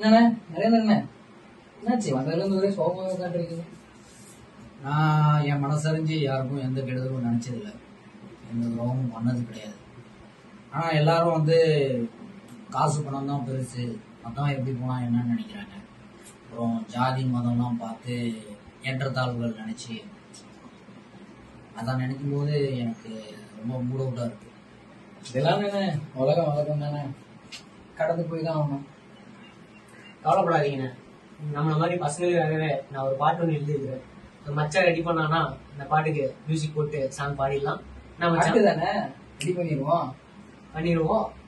என்னண்ணே நரேந்திரண்ணே என்னாச்சு வந்ததுல இருந்து ஒரே சோகமாக உட்காந்துருக்கீங்க நான் என் மனசறிஞ்சு யாருக்கும் எந்த கெடுதலும் நினைச்சதில்லை எந்த துரோகமும் பண்ணது கிடையாது ஆனா எல்லாரும் வந்து காசு பணம் தான் பெருசு மத்தவன் எப்படி போனா என்னன்னு நினைக்கிறாங்க அப்புறம் ஜாதி மதம்லாம் பார்த்து ஏற்றத்தாழ்வுகள் நினைச்சு அதான் நினைக்கும் போது எனக்கு ரொம்ப மூட் அவுட்டா இருக்கு இதெல்லாம் தானே உலகம் உலகம் தானே கடந்து போய் தான் ஆகணும் கவலைப்படாதீங்கண்ணே நம்மள மாதிரி பசங்களுக்காகவே நான் ஒரு பாட்டு ஒன்று எழுதிருக்கிறேன் இந்த மச்சான் ரெடி பண்ணானா இந்த பாட்டுக்கு மியூசிக் போட்டு சாங் பாடிடலாம் நான் கரெக்டு மச்சான் தானே ரெடி பண்ணிடுவோம் பண்ணிடுவோம்